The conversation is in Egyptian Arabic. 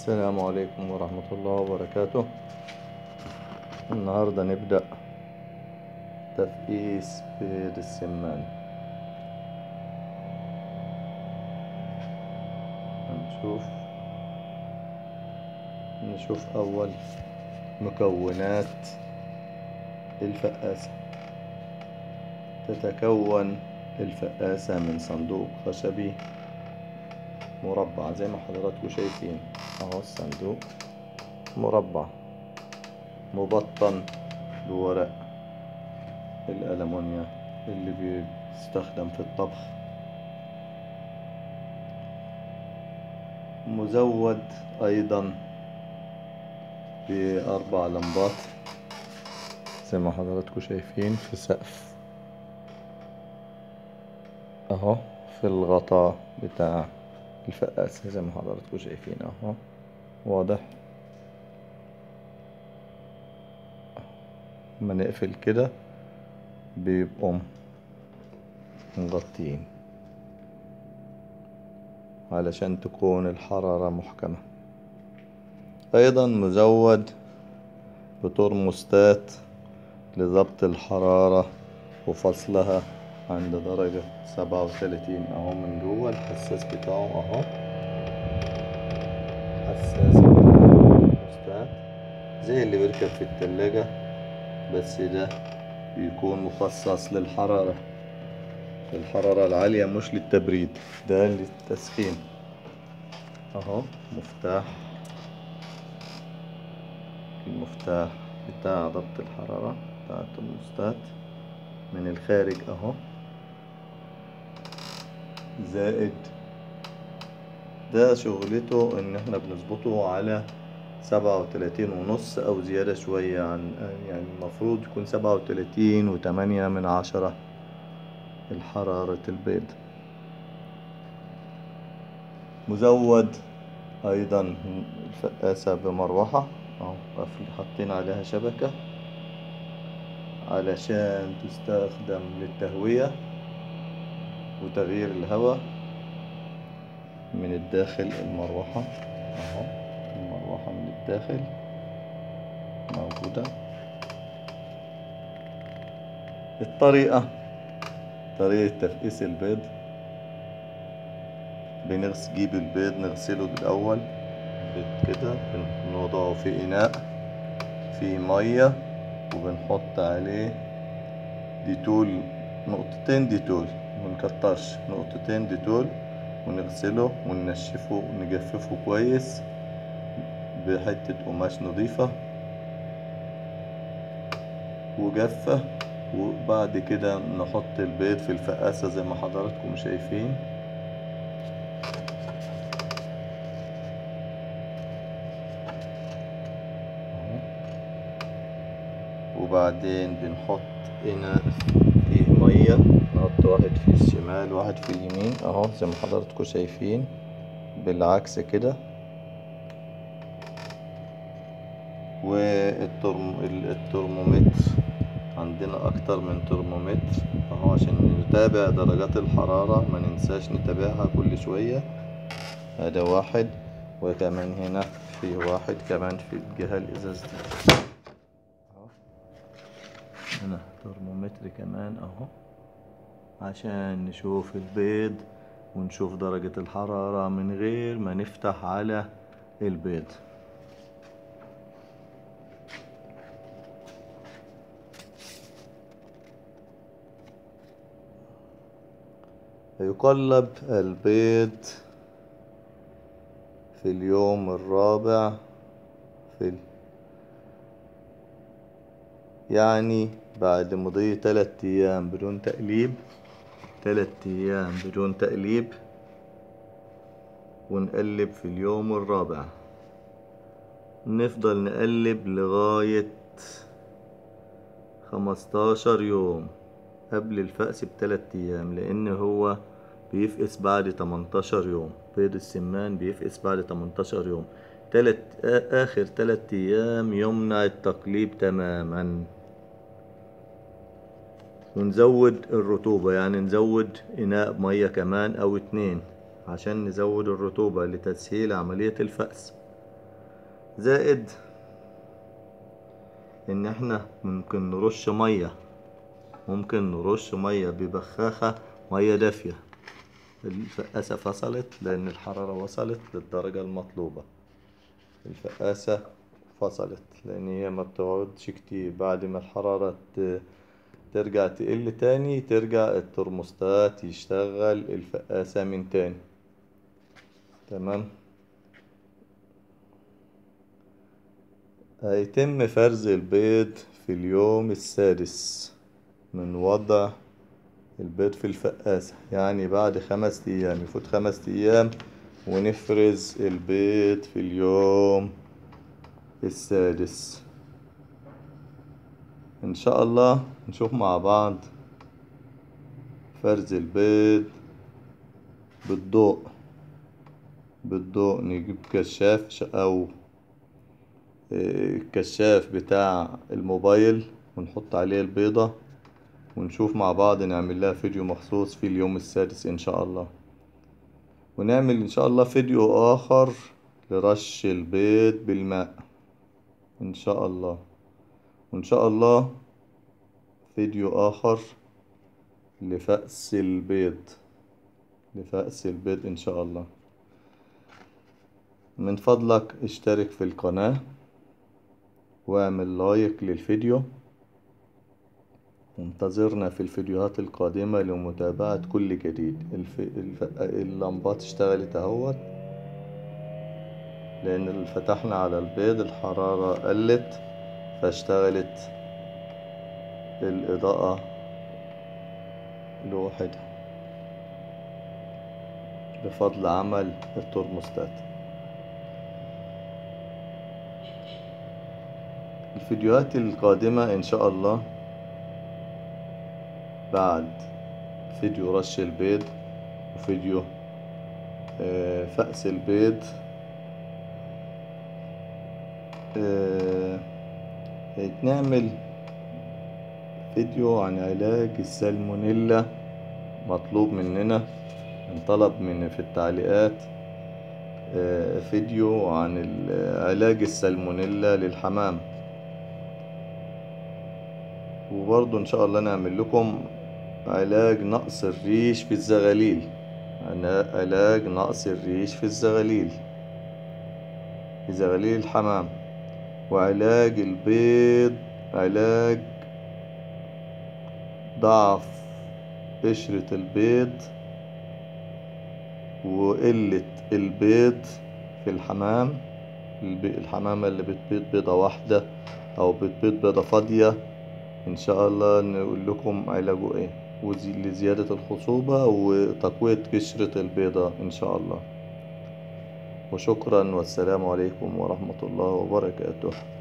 السلام عليكم ورحمة الله وبركاته النهاردة نبدأ تفقيس بيض السمان هنشوف نشوف أول مكونات الفقاسة تتكون الفقاسة من صندوق خشبي مربع زي ما حضراتكم شايفين اهو الصندوق مربع مبطن بورق الألمونيا اللي بيستخدم في الطبخ مزود أيضا بأربع لمبات زي ما حضراتكم شايفين في سقف اهو في الغطاء بتاع الفقاسة زي ما حضراتكم شايفين اهو واضح لما نقفل كده بيبقوا مغطيين علشان تكون الحرارة محكمة أيضا مزود بترموستات لضبط الحرارة وفصلها عند درجة سبعة وتلاتين اهو من جوه الحساس بتاعه اهو حساس ترموستات زي اللي بيركب في التلاجة بس ده بيكون مخصص للحرارة الحرارة العالية مش للتبريد ده للتسخين اهو مفتاح المفتاح بتاع ضبط الحرارة بتاع الترموستات من الخارج اهو زائد ده شغلته ان احنا بنظبطه على سبعة وتلاتين ونص او زيادة شوية عن يعني المفروض يكون سبعة وتلاتين وتمانية من عشرة الحرارة البيض مزود ايضا الفقاسة بمروحة اهو حاطين عليها شبكة علشان تستخدم للتهوية وتغيير الهواء من الداخل المروحة اهو المروحة من الداخل موجودة الطريقة طريقة تفقيس البيض بنغسل جيب البيض نغسله الأول كده بنوضعه في إناء فيه مية وبنحط عليه ديتول نقطتين ديتول منكترش نقطتين ديتول ونغسله وننشفه ونجففه كويس بحتة قماش نظيفة وجافة وبعد كده نحط البيض في الفقاسة زي ما حضراتكم شايفين وبعدين بنحط إناء فيه مية نحط واحد في الشمال واحد في اليمين اهو زي ما حضراتكم شايفين بالعكس كده والترمومتر عندنا اكتر من ترمومتر اهو عشان نتابع درجات الحرارة ما ننساش نتابعها كل شوية هذا واحد وكمان هنا في واحد كمان في الجهة الازاز دي هنا ترمومتر كمان اهو عشان نشوف البيض ونشوف درجة الحرارة من غير ما نفتح على البيض يقلب البيض في اليوم الرابع في ال... يعني بعد مضي تلات أيام بدون تقليب تلات أيام بدون تقليب ونقلب في اليوم الرابع نفضل نقلب لغاية خمستاشر يوم قبل الفأس بتلات أيام لأن هو بيفقس بعد تمنتاشر يوم بيض السمان بيفقس بعد تمنتاشر يوم تلت آخر تلات أيام يمنع التقليب تماما ونزود الرطوبة يعني نزود إناء مية كمان أو اتنين عشان نزود الرطوبة لتسهيل عملية الفأس زائد ان احنا ممكن نرش مية ممكن نرش مية ببخاخة مية دافية الفقاسة فصلت لأن الحرارة وصلت للدرجة المطلوبة الفقاسة فصلت لأن هي ما بتقعدش كتير بعد ما الحرارة ت- ترجع تقل تاني ترجع الترموستات يشتغل الفقاسة من تاني تمام هيتم فرز البيض في اليوم السادس من وضع البيض في الفقاسة يعني بعد خمس أيام يفوت خمس أيام ونفرز البيض في اليوم السادس إن شاء الله نشوف مع بعض فرز البيض بالضوء بالضوء نجيب كشاف ش- أو آه، الكشاف بتاع الموبايل ونحط عليه البيضة ونشوف مع بعض نعمل لها فيديو مخصوص في اليوم السادس إن شاء الله ونعمل إن شاء الله فيديو آخر لرش البيض بالماء إن شاء الله وإن شاء الله فيديو آخر لفأس البيض لفأس البيض إن شاء الله من فضلك اشترك في القناة واعمل لايك للفيديو وانتظرنا في الفيديوهات القادمة لمتابعة كل جديد الف... الف... اللمبات اشتغلت اهوت لأن فتحنا على البيض الحرارة قلت فاشتغلت الإضاءة لوحدها بفضل عمل الترموستات الفيديوهات القادمة إن شاء الله بعد فيديو رش البيض وفيديو آه، فأس البيض آه، نعمل فيديو عن علاج السالمونيلا مطلوب مننا انطلب من في التعليقات آه، فيديو عن ال- علاج السالمونيلا للحمام وبرضه ان شاء الله نعمل لكم علاج نقص الريش في الزغاليل عنا- علاج نقص الريش في الزغاليل في زغاليل الحمام وعلاج البيض علاج ضعف قشرة البيض وقلة البيض في الحمام الب- الحمامة اللي بتبيض بيضة واحدة أو بتبيض بيضة فاضية إن شاء الله نقول لكم علاجه إيه وزي- لزيادة الخصوبة وتقوية قشرة البيضة إن شاء الله وشكرا والسلام عليكم ورحمة الله وبركاته